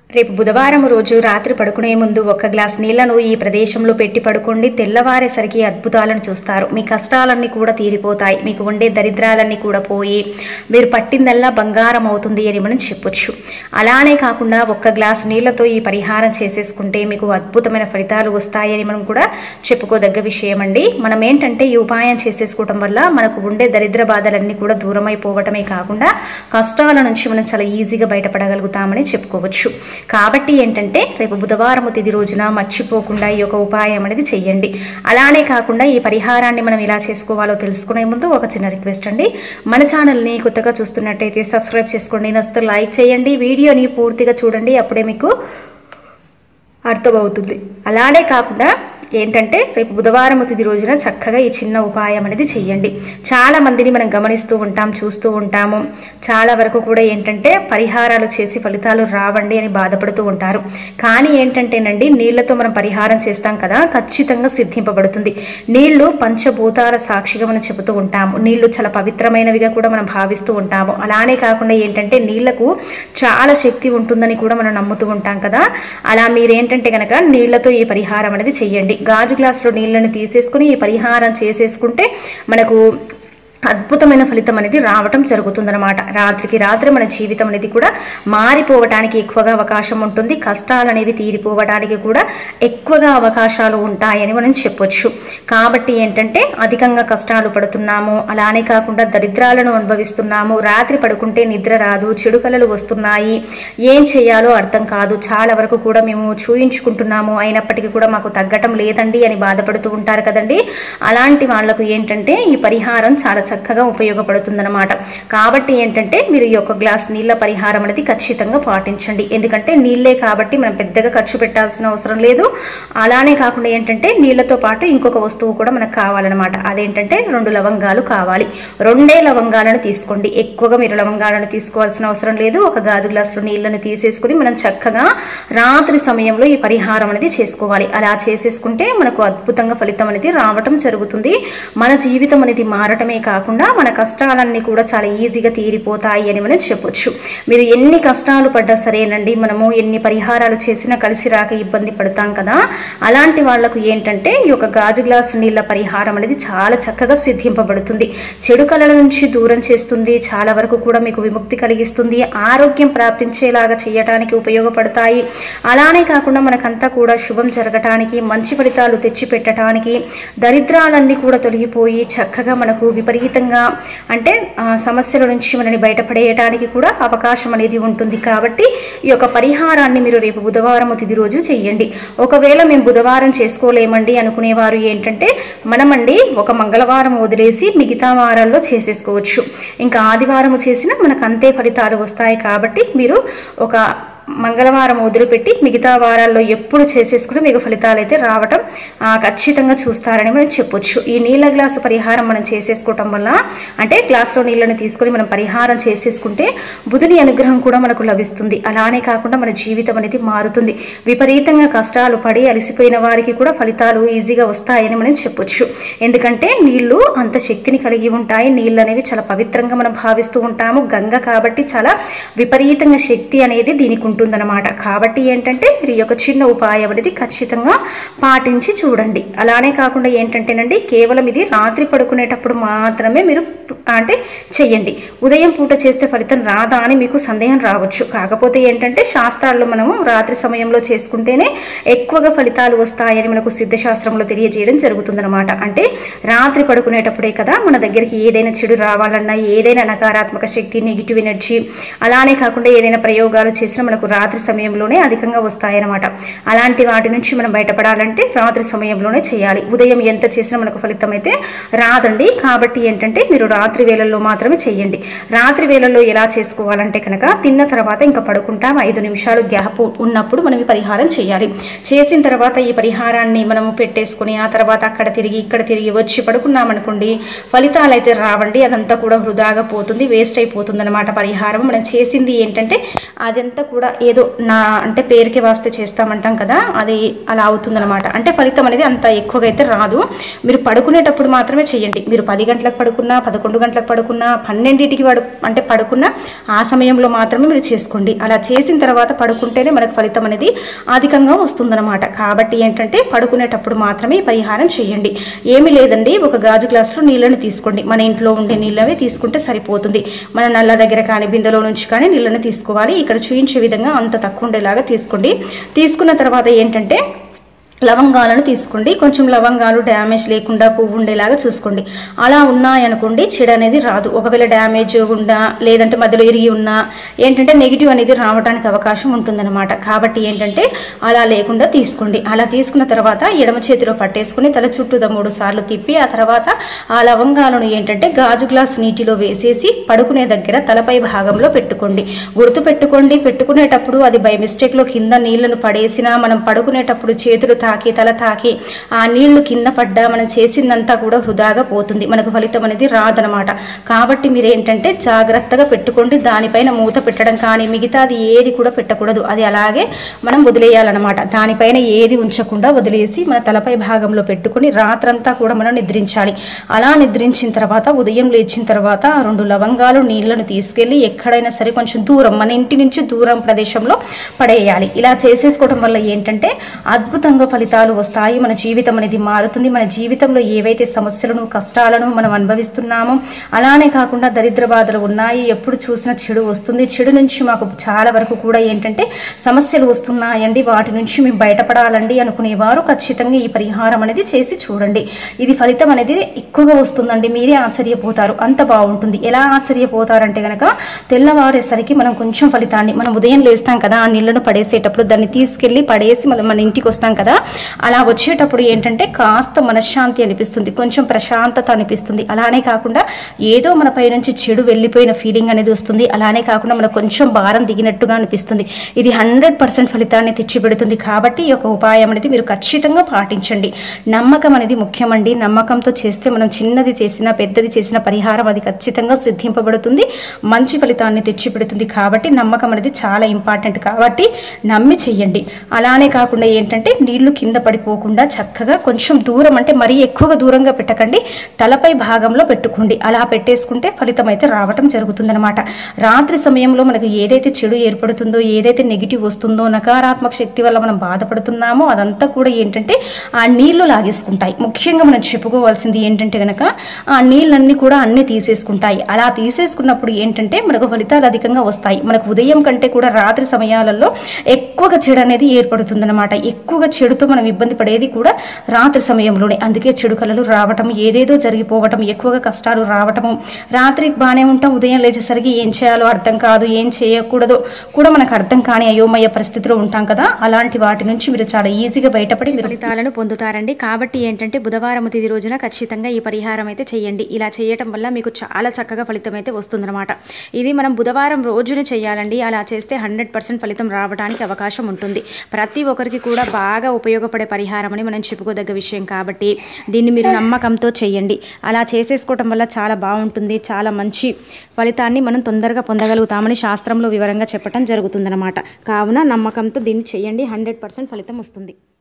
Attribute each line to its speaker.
Speaker 1: రేపు బుధవారం రోజు రాత్రి పడుకునే ముందు ఒక గ్లాస్ నీళ్లను ఈ ప్రదేశంలో పెట్టి పడుకోండి తెల్లవారేసరికి అద్భుతాలను చూస్తారు మీ కష్టాలన్నీ కూడా తీరిపోతాయి మీకు ఉండే దరిద్రాలన్నీ కూడా పోయి మీరు పట్టిందల్లా బంగారం అవుతుంది అని మనం చెప్పొచ్చు అలానే కాకుండా ఒక్క గ్లాస్ నీళ్లతో ఈ పరిహారం చేసేసుకుంటే మీకు అద్భుతమైన ఫలితాలు వస్తాయని మనం కూడా చెప్పుకోదగ్గ విషయం అండి మనం ఏంటంటే ఈ ఉపాయం చేసేసుకోవటం వల్ల మనకు ఉండే దరిద్ర బాధలన్నీ కూడా దూరం అయిపోవటమే కాకుండా కష్టాల నుంచి మనం చాలా ఈజీగా బయటపడగలుగుతామని చెప్పుకోవచ్చు కాబట్టి ఏంటంటే రేపు బుధవారం తిది రోజున మర్చిపోకుండా ఈ యొక్క ఉపాయం అనేది చెయ్యండి అలానే కాకుండా ఈ పరిహారాన్ని మనం ఎలా చేసుకోవాలో తెలుసుకునే ముందు ఒక చిన్న రిక్వెస్ట్ అండి మన ఛానల్ని కొత్తగా చూస్తున్నట్టయితే సబ్స్క్రైబ్ చేసుకోండి నచ్చితే లైక్ చేయండి వీడియోని పూర్తిగా చూడండి అప్పుడే మీకు అర్థమవుతుంది అలానే కాకుండా ఏంటంటే రేపు బుధవారం తిది రోజున చక్కగా ఈ చిన్న ఉపాయం అనేది చెయ్యండి చాలా మందిని మనం గమనిస్తూ ఉంటాం చూస్తూ ఉంటాము చాలా వరకు కూడా ఏంటంటే పరిహారాలు చేసి ఫలితాలు రావండి అని బాధపడుతూ ఉంటారు కానీ ఏంటంటేనండి నీళ్లతో మనం పరిహారం చేస్తాం కదా ఖచ్చితంగా సిద్ధింపబడుతుంది నీళ్లు పంచభూతాల సాక్షిగా మనం చెబుతూ ఉంటాము నీళ్లు చాలా పవిత్రమైనవిగా కూడా మనం భావిస్తూ ఉంటాము అలానే కాకుండా ఏంటంటే నీళ్లకు చాలా శక్తి ఉంటుందని కూడా మనం నమ్ముతూ ఉంటాం కదా అలా మీరేంటంటే కనుక నీళ్లతో ఈ పరిహారం అనేది చెయ్యండి గాజు గ్లాసులో నీళ్ళని తీసేసుకుని ఈ పరిహారం చేసేసుకుంటే మనకు అద్భుతమైన ఫలితం అనేది రావటం జరుగుతుందన్నమాట రాత్రికి రాత్రి మన జీవితం అనేది కూడా మారిపోవటానికి ఎక్కువగా అవకాశం ఉంటుంది కష్టాలు అనేవి తీరిపోవడానికి కూడా ఎక్కువగా అవకాశాలు ఉంటాయని మనం చెప్పొచ్చు కాబట్టి ఏంటంటే అధికంగా కష్టాలు పడుతున్నాము అలానే కాకుండా దరిద్రాలను అనుభవిస్తున్నాము రాత్రి పడుకుంటే నిద్ర రాదు చెడు కలలు వస్తున్నాయి ఏం చేయాలో అర్థం కాదు చాలా వరకు కూడా మేము చూయించుకుంటున్నాము అయినప్పటికీ కూడా మాకు తగ్గటం లేదండి అని బాధపడుతూ ఉంటారు కదండి అలాంటి వాళ్లకు ఏంటంటే ఈ పరిహారం చాలా చక్కగా ఉపయోగపడుతుందన్నమాట కాబట్టి ఏంటంటే మీరు ఈ యొక్క గ్లాస్ నీళ్ళ పరిహారం అనేది ఖచ్చితంగా పాటించండి ఎందుకంటే నీళ్ళే కాబట్టి మనం పెద్దగా ఖర్చు పెట్టాల్సిన అవసరం లేదు అలానే కాకుండా ఏంటంటే నీళ్ళతో పాటు ఇంకొక వస్తువు కూడా మనకు కావాలన్నమాట అదేంటంటే రెండు లవంగాలు కావాలి రెండే లవంగాలను తీసుకోండి ఎక్కువగా మీరు లవంగాలను తీసుకోవాల్సిన అవసరం లేదు ఒక గాజు గ్లాసులో నీళ్ళను తీసేసుకుని మనం చక్కగా రాత్రి సమయంలో ఈ పరిహారం అనేది చేసుకోవాలి అలా చేసేసుకుంటే మనకు అద్భుతంగా ఫలితం అనేది రావటం జరుగుతుంది మన జీవితం అనేది మారటమే కాకుండా మన కష్టాలన్నీ కూడా చాలా ఈజీగా తీరిపోతాయి అని మనం చెప్పొచ్చు మీరు ఎన్ని కష్టాలు పడ్డా సరేనండి మనము ఎన్ని పరిహారాలు చేసినా కలిసి రాక ఇబ్బంది పడతాం కదా అలాంటి వాళ్లకు ఏంటంటే ఈ యొక్క గాజు గ్లాసు నీళ్ళ పరిహారం అనేది చాలా చక్కగా సిద్ధింపబడుతుంది చెడు కళల నుంచి దూరం చేస్తుంది చాలా వరకు కూడా మీకు విముక్తి కలిగిస్తుంది ఆరోగ్యం ప్రాప్తించేలాగా చేయటానికి ఉపయోగపడతాయి అలానే కాకుండా మనకంతా కూడా శుభం జరగటానికి మంచి ఫలితాలు తెచ్చిపెట్టడానికి దరిద్రాలన్నీ కూడా తొలగిపోయి చక్కగా మనకు విపరీతంగా అంటే ఆ, సమస్యల నుంచి మనని బయటపడేయడానికి కూడా అవకాశం అనేది ఉంటుంది కాబట్టి ఈ యొక్క పరిహారాన్ని మీరు రేపు బుధవారం తిది రోజు చెయ్యండి ఒకవేళ మేము బుధవారం చేసుకోలేమండి అనుకునేవారు ఏంటంటే మనమండి ఒక మంగళవారం వదిలేసి మిగతా వారాల్లో చేసేసుకోవచ్చు ఇంకా ఆదివారం చేసినా మనకు అంతే ఫలితాలు వస్తాయి కాబట్టి మీరు ఒక మంగళవారం వదిలిపెట్టి మిగతా వారాల్లో ఎప్పుడు చేసేసుకుని మీకు ఫలితాలు అయితే రావటం ఆ, ఖచ్చితంగా చూస్తారని మనం చెప్పొచ్చు ఈ నీళ్ళ గ్లాసు పరిహారం మనం చేసేసుకోవటం వల్ల అంటే గ్లాసులో నీళ్ళని తీసుకొని మనం పరిహారం చేసేసుకుంటే బుధుని అనుగ్రహం కూడా మనకు లభిస్తుంది అలానే కాకుండా మన జీవితం అనేది మారుతుంది విపరీతంగా కష్టాలు పడి అలసిపోయిన వారికి కూడా ఫలితాలు ఈజీగా వస్తాయని మనం చెప్పొచ్చు ఎందుకంటే నీళ్లు అంత శక్తిని కలిగి ఉంటాయి నీళ్ళు అనేవి చాలా పవిత్రంగా మనం భావిస్తూ ఉంటాము గంగ కాబట్టి చాలా విపరీతంగా శక్తి అనేది దీనికి ఉంటుందన్నమాట కాబట్టి ఏంటంటే మీరు ఈ యొక్క చిన్న ఉపాయం అనేది ఖచ్చితంగా పాటించి చూడండి అలానే కాకుండా ఏంటంటేనండి కేవలం ఇది రాత్రి పడుకునేటప్పుడు మాత్రమే మీరు అంటే చెయ్యండి ఉదయం పూట చేస్తే ఫలితం రాదా అని మీకు సందేహం రావచ్చు కాకపోతే ఏంటంటే శాస్త్రాల్లో మనము రాత్రి సమయంలో చేసుకుంటేనే ఎక్కువగా ఫలితాలు వస్తాయని మనకు సిద్ధశాస్త్రంలో తెలియజేయడం జరుగుతుందన్నమాట అంటే రాత్రి పడుకునేటప్పుడే కదా మన దగ్గరికి ఏదైనా చెడు రావాలన్నా ఏదైనా నకారాత్మక శక్తి నెగిటివ్ ఎనర్జీ అలానే కాకుండా ఏదైనా ప్రయోగాలు చేసినా మనకు రాత్రి సమయంలోనే అధికంగా వస్తాయన్నమాట అలాంటి వాటి నుంచి మనం బయటపడాలంటే రాత్రి సమయంలోనే చేయాలి ఉదయం ఎంత చేసినా మనకు ఫలితం అయితే రాదండి కాబట్టి ఏంటంటే మీరు రాత్రి వేళల్లో మాత్రమే చేయండి రాత్రి వేళల్లో ఎలా చేసుకోవాలంటే కనుక తిన్న తర్వాత ఇంకా పడుకుంటాం ఐదు నిమిషాలు గ్యాప్ ఉన్నప్పుడు మనం ఈ పరిహారం చేయాలి చేసిన తర్వాత ఈ పరిహారాన్ని మనము పెట్టేసుకుని ఆ తర్వాత అక్కడ తిరిగి ఇక్కడ తిరిగి వచ్చి పడుకున్నాం అనుకోండి ఫలితాలు అయితే రావండి అదంతా కూడా వృధాగా పోతుంది వేస్ట్ అయిపోతుంది అనమాట పరిహారం మనం చేసింది ఏంటంటే అదంతా కూడా ఏదో నా అంటే పేరుకి వాస్తే చేస్తామంటాం కదా అది అలా అవుతుందన్నమాట అంటే ఫలితం అనేది అంత ఎక్కువగా అయితే రాదు మీరు పడుకునేటప్పుడు మాత్రమే చేయండి మీరు పది గంటలకు పడుకున్నా పదకొండు గంటలకు పడుకున్నా పన్నెండింటికి పడు అంటే పడుకున్నా ఆ సమయంలో మాత్రమే మీరు చేసుకోండి అలా చేసిన తర్వాత పడుకుంటేనే మనకు ఫలితం అనేది అధికంగా వస్తుందన్నమాట కాబట్టి ఏంటంటే పడుకునేటప్పుడు మాత్రమే ఈ పరిహారం చేయండి ఏమీ లేదండి ఒక గాజు గ్లాసులో నీళ్ళని తీసుకోండి మన ఇంట్లో ఉండే నీళ్ళవే తీసుకుంటే సరిపోతుంది మన నల్ల దగ్గర కానీ బిందెలో నుంచి కానీ నీళ్ళని తీసుకోవాలి ఇక్కడ చూపించే విధంగా అంత తక్కువ ఉండేలాగా తీసుకోండి తీసుకున్న తర్వాత ఏంటంటే లవంగాలను తీసుకోండి కొంచెం లవంగాలు డ్యామేజ్ లేకుండా పువ్వు ఉండేలాగా చూసుకోండి అలా ఉన్నాయనుకోండి చెడు అనేది రాదు ఒకవేళ డ్యామేజ్ ఉన్నా లేదంటే మధ్యలో ఇరిగి ఉన్నా ఏంటంటే నెగిటివ్ అనేది రావడానికి అవకాశం ఉంటుందన్నమాట కాబట్టి ఏంటంటే అలా లేకుండా తీసుకోండి అలా తీసుకున్న తర్వాత ఎడమ చేతిలో పట్టేసుకుని తల చుట్టూ మూడు సార్లు తిప్పి ఆ తర్వాత ఆ లవంగాలను ఏంటంటే గాజు గ్లాస్ నీటిలో వేసేసి పడుకునే దగ్గర తలపై భాగంలో పెట్టుకోండి గుర్తు పెట్టుకోండి పెట్టుకునేటప్పుడు అది బై మిస్టేక్లో కింద నీళ్లను పడేసినా మనం పడుకునేటప్పుడు చేతులు తాకి తల తాకి ఆ నీళ్లు కింద పడ్డా మనం చేసిందంతా కూడా వృధాగా పోతుంది మనకు ఫలితం అనేది రాదనమాట కాబట్టి మీరు ఏంటంటే జాగ్రత్తగా పెట్టుకోండి దానిపైన మూత పెట్టడం కానీ మిగతాది ఏది కూడా పెట్టకూడదు అది అలాగే మనం వదిలేయాలన్నమాట దానిపైన ఏది ఉంచకుండా వదిలేసి మన తలపై భాగంలో పెట్టుకొని రాత్రంతా కూడా మనం నిద్రించాలి అలా నిద్రించిన తర్వాత ఉదయం లేచిన తర్వాత ఆ రెండు లవంగాలు నీళ్లను తీసుకెళ్ళి ఎక్కడైనా సరే కొంచెం దూరం మన ఇంటి నుంచి దూరం ప్రదేశంలో పడేయాలి ఇలా చేసేసుకోవడం వల్ల ఏంటంటే అద్భుతంగా ఫలితాలు వస్తాయి మన జీవితం అనేది మారుతుంది మన జీవితంలో ఏవైతే సమస్యలను కష్టాలను మనం అనుభవిస్తున్నామో అలానే కాకుండా దరిద్ర బాధలు ఉన్నాయి ఎప్పుడు చూసినా చెడు వస్తుంది చెడు నుంచి మాకు చాలా వరకు కూడా ఏంటంటే సమస్యలు వస్తున్నాయండి వాటి నుంచి మేము బయటపడాలండి అనుకునేవారు ఖచ్చితంగా ఈ పరిహారం అనేది చేసి చూడండి ఇది ఫలితం అనేది ఎక్కువగా వస్తుందండి మీరే ఆశ్చర్యపోతారు అంత బాగుంటుంది ఎలా ఆశ్చర్యపోతారంటే గనక తెల్లవారేసరికి మనం కొంచెం ఫలితాన్ని మనం ఉదయం లేస్తాం కదా ఆ నీళ్లను పడేసేటప్పుడు దాన్ని తీసుకెళ్ళి పడేసి మనం మన ఇంటికి వస్తాం కదా అలా వచ్చేటప్పుడు ఏంటంటే కాస్త మనశ్శాంతి అనిపిస్తుంది కొంచెం ప్రశాంతత అనిపిస్తుంది అలానే కాకుండా ఏదో మన పై నుంచి చెడు వెళ్ళిపోయిన ఫీలింగ్ అనేది వస్తుంది అలానే కాకుండా మనకు కొంచెం భారం దిగినట్టుగా అనిపిస్తుంది ఇది హండ్రెడ్ పర్సెంట్ ఫలితాన్ని తెచ్చిపెడుతుంది కాబట్టి ఈ యొక్క ఉపాయం అనేది మీరు ఖచ్చితంగా పాటించండి నమ్మకం అనేది ముఖ్యమండి నమ్మకంతో చేస్తే మనం చిన్నది చేసినా పెద్దది చేసిన పరిహారం అది ఖచ్చితంగా సిద్ధింపబడుతుంది మంచి ఫలితాన్ని తెచ్చిపెడుతుంది కాబట్టి నమ్మకం అనేది చాలా ఇంపార్టెంట్ కాబట్టి నమ్మి చెయ్యండి అలానే కాకుండా ఏంటంటే నీళ్లు కింద పడిపోకుండా చక్కగా కొంచెం దూరం అంటే మరీ ఎక్కువగా దూరంగా పెట్టకండి తలపై భాగంలో పెట్టుకోండి అలా పెట్టేసుకుంటే ఫలితం అయితే రావటం జరుగుతుందన్నమాట రాత్రి సమయంలో మనకు ఏదైతే చెడు ఏర్పడుతుందో ఏదైతే నెగిటివ్ వస్తుందో నకారాత్మక శక్తి వల్ల మనం బాధపడుతున్నామో అదంతా కూడా ఏంటంటే ఆ నీళ్లు లాగేసుకుంటాయి ముఖ్యంగా మనం చెప్పుకోవాల్సింది ఏంటంటే గనక ఆ నీళ్ళన్నీ కూడా అన్నీ తీసేసుకుంటాయి అలా తీసేసుకున్నప్పుడు ఏంటంటే మనకు ఫలితాలు అధికంగా వస్తాయి మనకు ఉదయం కంటే కూడా రాత్రి సమయాలలో ఎక్కువగా చెడు అనేది ఏర్పడుతుందన్నమాట ఎక్కువగా చెడుతో మనం ఇబ్బంది పడేది కూడా రాత్రి సమయంలోనే అందుకే చెడు కళలు రావటం ఏదేదో జరిగిపోవటం ఎక్కువగా కష్టాలు రావటము రాత్రి బాగానే ఉంటాం ఉదయం లేచేసరికి ఏం చేయాలో అర్థం కాదు ఏం చేయకూడదో కూడా మనకు అర్థం కాని అయోమయ పరిస్థితిలో ఉంటాం కదా అలాంటి వాటి నుంచి మీరు చాలా ఈజీగా బయటపడి మీరు
Speaker 2: ఫలితాలను పొందుతారండి కాబట్టి ఏంటంటే బుధవారం తిది రోజున ఖచ్చితంగా ఈ పరిహారం అయితే చేయండి ఇలా చేయటం వల్ల మీకు చాలా చక్కగా ఫలితం అయితే వస్తుందన్నమాట ఇది మనం బుధవారం రోజున చేయాలండి అలా చేస్తే హండ్రెడ్ పర్సెంట్ ఫలితం రావడానికి అవకాశం ఉంటుంది ప్రతి ఒక్కరికి కూడా బాగా ఉపయోగపడే పరిహారం అని మనం చెప్పుకోదగ్గ విషయం కాబట్టి దీన్ని మీరు నమ్మకంతో చేయండి అలా చేసేసుకోవటం వల్ల చాలా బాగుంటుంది చాలా మంచి ఫలితాన్ని మనం తొందరగా పొందగలుగుతామని శాస్త్రంలో వివరంగా చెప్పడం జరుగుతుందన్నమాట కావున నమ్మకంతో దీన్ని చేయండి హండ్రెడ్ పర్సెంట్ ఫలితం వస్తుంది